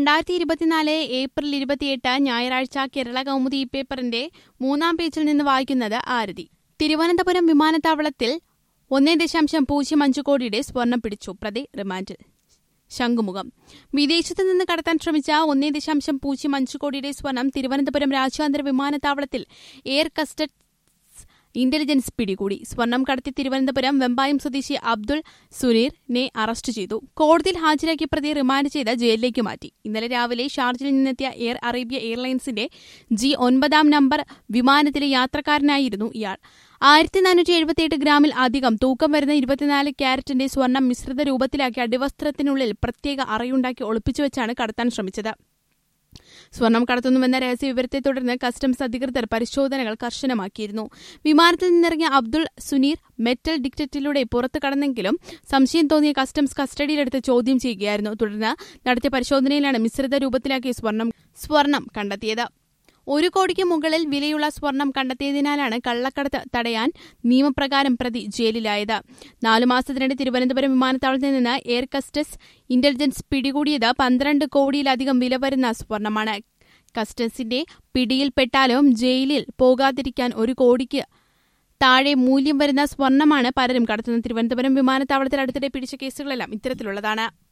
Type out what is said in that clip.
രണ്ടായിരത്തി ഇരുപത്തിനാല് ഏപ്രിൽ ഇരുപത്തിയെട്ട് ഞായറാഴ്ച കേരള കൗമുദി ഈ പേപ്പറിന്റെ മൂന്നാം പേജിൽ നിന്ന് വായിക്കുന്നത് ആരതി തിരുവനന്തപുരം വിമാനത്താവളത്തിൽ ഒന്നേ ദശാംശം പൂജ്യം അഞ്ച് കോടിയുടെ സ്വർണം പിടിച്ചു പ്രതി റിമാൻഡിൽ ശംഖുമുഖം വിദേശത്ത് നിന്ന് കടത്താൻ ശ്രമിച്ച ഒന്നേ ദശാംശം പൂജ്യം അഞ്ച് കോടിയുടെ സ്വർണം തിരുവനന്തപുരം രാജ്യാന്തര വിമാനത്താവളത്തിൽ എയർ കസ്റ്റഡ്സ് ഇന്റലിജൻസ് പിടികൂടി സ്വർണം കടത്തി തിരുവനന്തപുരം വെമ്പായം സ്വദേശി അബ്ദുൾ സുനീറിനെ അറസ്റ്റ് ചെയ്തു കോടതിയിൽ ഹാജരാക്കിയ പ്രതി റിമാൻഡ് ചെയ്ത് ജയിലിലേക്ക് മാറ്റി ഇന്നലെ രാവിലെ ഷാർജയിൽ നിന്നെത്തിയ എയർ അറേബ്യ എയർലൈൻസിന്റെ ജി ഒൻപതാം നമ്പർ വിമാനത്തിലെ യാത്രക്കാരനായിരുന്നു ഇയാൾ ആയിരത്തി നാനൂറ്റി എഴുപത്തിയെട്ട് ഗ്രാമിൽ അധികം തൂക്കം വരുന്ന ഇരുപത്തിനാല് ക്യാരറ്റിന്റെ സ്വർണം മിശ്രിത രൂപത്തിലാക്കി അടിവസ്ത്രത്തിനുള്ളിൽ പ്രത്യേക അറയുണ്ടാക്കി ഒളിപ്പിച്ചുവെച്ചാണ് കടത്താൻ ശ്രമിച്ചത് സ്വർണം കടത്തുന്നുവെന്ന രഹസ്യ വിവരത്തെ തുടർന്ന് കസ്റ്റംസ് അധികൃതർ പരിശോധനകൾ കർശനമാക്കിയിരുന്നു വിമാനത്തിൽ നിന്നിറങ്ങിയ അബ്ദുൾ സുനീർ മെറ്റൽ ഡിക്റ്ററ്റിലൂടെ പുറത്തു കടന്നെങ്കിലും സംശയം തോന്നിയ കസ്റ്റംസ് കസ്റ്റഡിയിലെടുത്ത് ചോദ്യം ചെയ്യുകയായിരുന്നു തുടർന്ന് നടത്തിയ പരിശോധനയിലാണ് മിശ്രിത രൂപത്തിലാക്കിയ സ്വർണം സ്വർണം കണ്ടെത്തിയത് ഒരു കോടിക്ക് മുകളിൽ വിലയുള്ള സ്വർണം കണ്ടെത്തിയതിനാലാണ് കള്ളക്കടത്ത് തടയാൻ നിയമപ്രകാരം പ്രതി ജയിലിലായത് നാലു മാസത്തിനിടെ തിരുവനന്തപുരം വിമാനത്താവളത്തിൽ നിന്ന് എയർ കസ്റ്റസ് ഇന്റലിജൻസ് പിടികൂടിയത് പന്ത്രണ്ട് കോടിയിലധികം വില വരുന്ന സ്വർണമാണ് കസ്റ്റംസിന്റെ പിടിയിൽപ്പെട്ടാലും ജയിലിൽ പോകാതിരിക്കാൻ ഒരു കോടിക്ക് താഴെ മൂല്യം വരുന്ന സ്വർണമാണ് പലരും കടത്തുന്നത് തിരുവനന്തപുരം വിമാനത്താവളത്തിൽ അടുത്തിടെ പിടിച്ച കേസുകളെല്ലാം ഇത്തരത്തിലുള്ളതാണ്